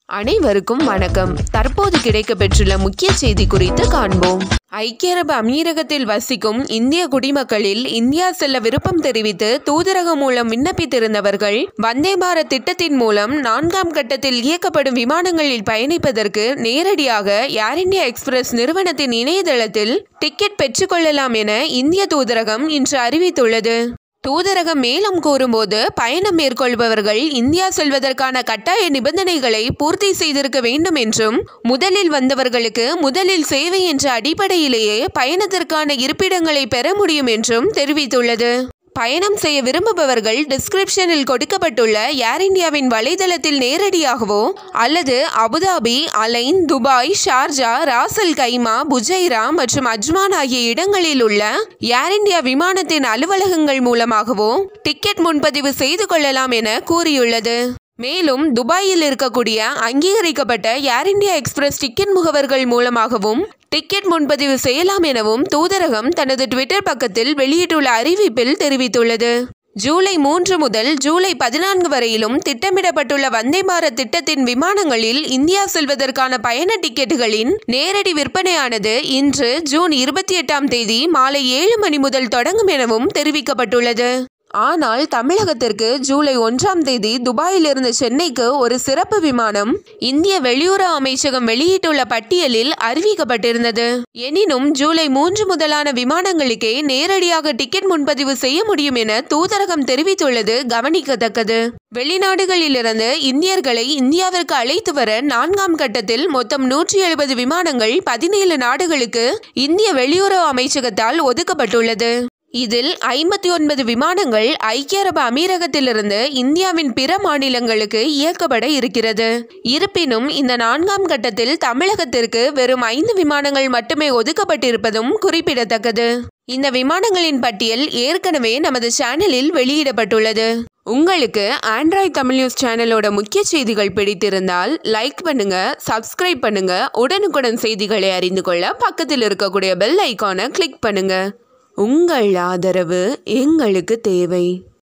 அனைவருக்கும் வணக்கம் தற்போது கிடைக்கப்பெற்றுள்ள முக்கிய செய்தி குறித்து காண்போம் ஐக்கிய அரபு அமீரகத்தில் வசிக்கும் இந்திய குடிமக்களில் இந்தியா செல்ல விருப்பம் தெரிவித்து தூதரகம் மூலம் விண்ணப்பித்திருந்தவர்கள் வந்தே பாரத் திட்டத்தின் மூலம் நான்காம் கட்டத்தில் இயக்கப்படும் விமானங்களில் பயணிப்பதற்கு நேரடியாக ஏர் இந்தியா எக்ஸ்பிரஸ் நிறுவனத்தின் இணையதளத்தில் டிக்கெட் பெற்றுக்கொள்ளலாம் என இந்திய தூதரகம் இன்று அறிவித்துள்ளது தூதரகம் மேலும் கூறும்போது பயணம் மேற்கொள்பவர்கள் இந்தியா செல்வதற்கான கட்டாய நிபந்தனைகளை பூர்த்தி செய்திருக்க வேண்டும் என்றும் முதலில் வந்தவர்களுக்கு முதலில் சேவை என்ற அடிப்படையிலேயே பயணத்திற்கான இருப்பிடங்களை பெற முடியும் என்றும் தெரிவித்துள்ளது பயணம் செய்ய விரும்புபவர்கள் டிஸ்கிரிப்ஷனில் கொடுக்கப்பட்டுள்ள ஏர் இந்தியாவின் வலைதளத்தில் நேரடியாகவோ அல்லது Abu Dhabi Al Ain Dubai Sharjah Ras al Khaimah Fujairah மற்றும் அஜ்மான் ஆகிய இடங்களில் உள்ள ஏர் இந்தியா விமானத்தின் அலுவலகங்கள் மூலமாகவோ டிக்கெட் முன்பதிவு செய்து கொள்ளலாம் என கூறியுள்ளது மேலும் துபாயில் இருக்கக்கூடிய அங்கீகரிக்கப்பட்ட ஏர் இந்தியா எக்ஸ்பிரஸ் டிக்கெட் முகவர்கள் மூலமாகவும் டிக்கெட் முன்பதிவு செய்யலாம் எனவும் தூதரகம் தனது ட்விட்டர் பக்கத்தில் வெளியிட்டுள்ள அறிவிப்பில் தெரிவித்துள்ளது ஜூலை மூன்று முதல் ஜூலை பதினான்கு வரையிலும் திட்டமிடப்பட்டுள்ள வந்தே பாரத் திட்டத்தின் விமானங்களில் இந்தியா செல்வதற்கான பயண டிக்கெட்டுகளின் நேரடி விற்பனையானது இன்று ஜூன் இருபத்தி எட்டாம் தேதி மாலை ஏழு மணி முதல் தொடங்கும் எனவும் தெரிவிக்கப்பட்டுள்ளது ஆனால் தமிழகத்திற்கு ஜூலை ஒன்றாம் தேதி துபாயிலிருந்து சென்னைக்கு ஒரு சிறப்பு விமானம் இந்திய வெளியுறவு அமைச்சகம் வெளியிட்டுள்ள பட்டியலில் அறிவிக்கப்பட்டிருந்தது எனினும் ஜூலை மூன்று முதலான விமானங்களுக்கே நேரடியாக டிக்கெட் முன்பதிவு செய்ய முடியும் என தூதரகம் தெரிவித்துள்ளது கவனிக்கத்தக்கது வெளிநாடுகளிலிருந்து இந்தியர்களை இந்தியாவிற்கு அழைத்து வர நான்காம் கட்டத்தில் மொத்தம் நூற்றி எழுபது விமானங்கள் பதினேழு நாடுகளுக்கு இந்திய வெளியுறவு அமைச்சகத்தால் ஒதுக்கப்பட்டுள்ளது இதில் ஐம்பத்தி ஒன்பது விமானங்கள் ஐக்கிய அரபு அமீரகத்திலிருந்து இந்தியாவின் பிற மாநிலங்களுக்கு இயக்கப்பட இருக்கிறது இருப்பினும் இந்த நான்காம் கட்டத்தில் தமிழகத்திற்கு வெறும் ஐந்து விமானங்கள் மட்டுமே ஒதுக்கப்பட்டிருப்பதும் குறிப்பிடத்தக்கது இந்த விமானங்களின் பட்டியல் ஏற்கனவே நமது சேனலில் வெளியிடப்பட்டுள்ளது உங்களுக்கு ஆண்ட்ராய்ட் தமிழ் நியூஸ் சேனலோட முக்கிய செய்திகள் பிடித்திருந்தால் லைக் பண்ணுங்க சப்ஸ்கிரைப் பண்ணுங்க உடனுக்குடன் செய்திகளை அறிந்து கொள்ள பக்கத்தில் இருக்கக்கூடிய பெல் ஐக்கானை கிளிக் பண்ணுங்க உங்கள் ஆதரவு எங்களுக்கு தேவை